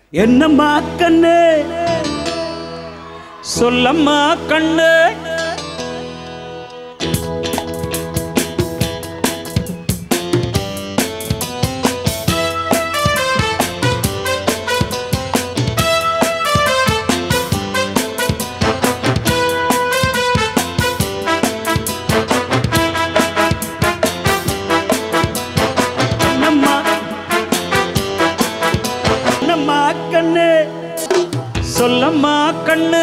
என்னம்மா கண்ணு சொல்லம்மா கண்ணு என்னம்மா என்னம்மா கண்ணு சொல்லம்மா கண்ணு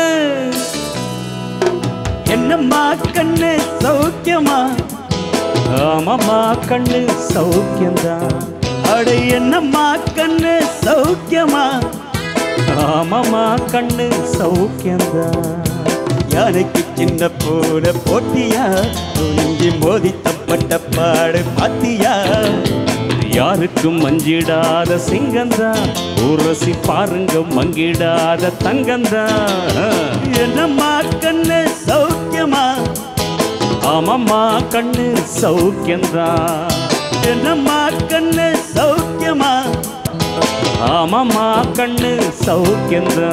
என்னம்மா கண்ணு சௌக்கியமா ஆமாம்மா கண்ணு சௌக்கியம்தான் அட என்னம்மா கண்ணு சௌக்கியமா ஆமாம்மா கண்ணு சௌக்கியம்தான் யானைக்கு சின்ன போல போட்டியா துணிஞ்சி மோதி தப்பட்ட பாடு பாத்தியா யாருக்கும் மஞ்சிடாத சிங்கந்தா ஊரசி பாருங்க மங்கிடாத தங்கந்தா என்னம்மா கண்ணு சௌக்கியமா ஆமாம்மா கண்ணு சௌக்கியந்தா என்னம்மா கண்ணு சௌக்கியமா ஆமாம்மா கண்ணு சௌக்கியந்தா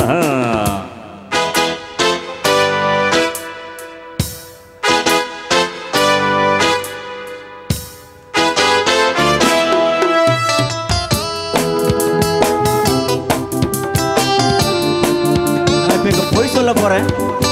நான் இப்ப இங்க பொய் சொல்ல போறேன்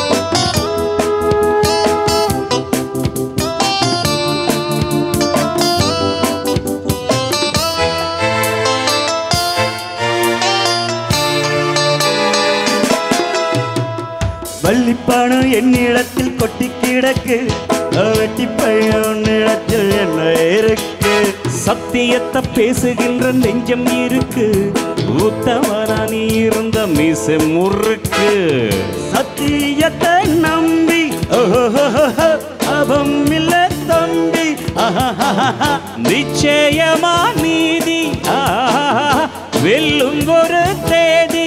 வள்ளிப்பணம் என்னிடத்தில் கொட்டி கிடக்கு வெட்டி பையன் இடத்தில் என்ன இருக்கு சத்தியத்தை பேசுகின்ற நெஞ்சம் இருக்கு உத்தவரா நீ இருந்த மீச முறுக்கு சத்தியத்தை நம்பி அபம் இல்ல தம்பி நிச்சயமா நீதி ஆஹா, வெல்லும் ஒரு தேதி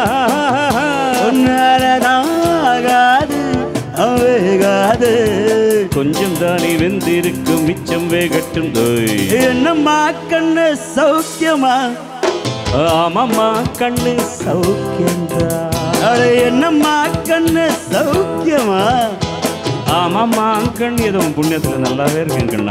ஆகாது வேகாது கொஞ்சம் தானே வெந்திருக்கும் மிச்சம் வேகட்டும் என்னம்மா கண்ணு சௌக்கியமா ஆமாம்மா கண்ணு சௌக்கியந்தா அட என்னம்மா கண்ணு சௌக்கியமா ஆமாம்மா கண் ஏதோ உன் புண்ணியத்துல நல்லாவே இருக்கேன் கண்ணா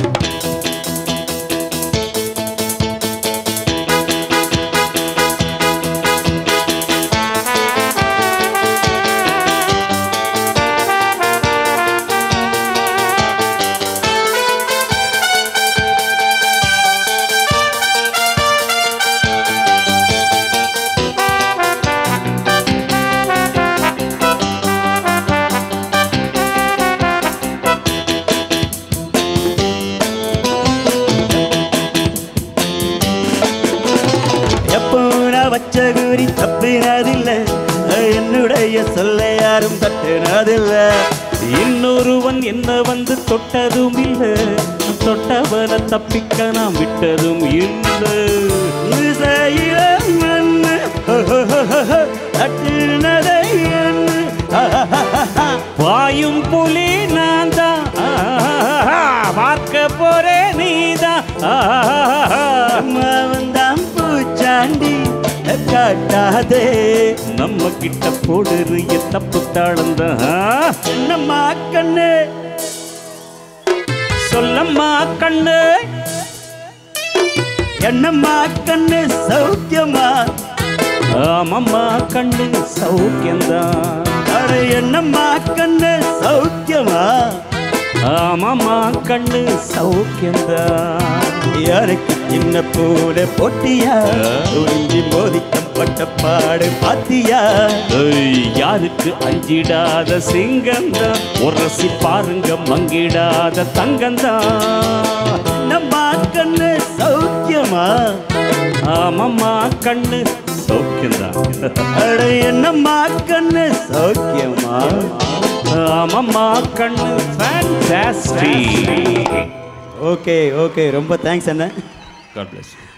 எப்போ நான் வச்ச குறி தப்பினதில்லை என்னுடைய சொல்ல யாரும் தட்டினதில்லை இன்னொருவன் என்ன வந்து தொட்டதும் இல்லை தொட்டவனை தப்பிக்க நாம் விட்டதும் இல்லை இசையில மண்ணு தட்டினதை என்ன பாயும் புலி நான் தான் பார்க்க போறேன் நீதான் வந்தான் பூச்சாண்டி காட்டாதே நம்ம கிட்ட போடுறிய தப்பு தாளந்தான் என்னம்மா கண்ணு சொல்லம்மா கண்ணு என்னம்மா கண்ணு சௌக்கியமா ஆமாம்மா கண்ணு சௌக்கியம்தான் அட என்னம்மா கண்ணு சௌக்கியமா ஆமாம்மா கண்ணு சௌக்கியம்தான் யாருக்கு சின்ன போல போட்டியா துணிஞ்சி மோதிக்கப்பட்ட பாடு பாத்தியா யாருக்கு அஞ்சிடாத சிங்கந்தான் உரசி பாருங்க மங்கிடாத தங்கந்தான் நம்ம கண்ணு சௌக்கியமா ஆமாம்மா கண்ணு சௌக்கியம்தான் அட என்னம்மா கண்ணு சௌக்கியமா ஆமாம்மா கண்ணு ஃபேண்டாஸ்டிக் ஓகே ஓகே ரொம்ப தேங்க்ஸ் அண்ணன் காட் பிளஸ்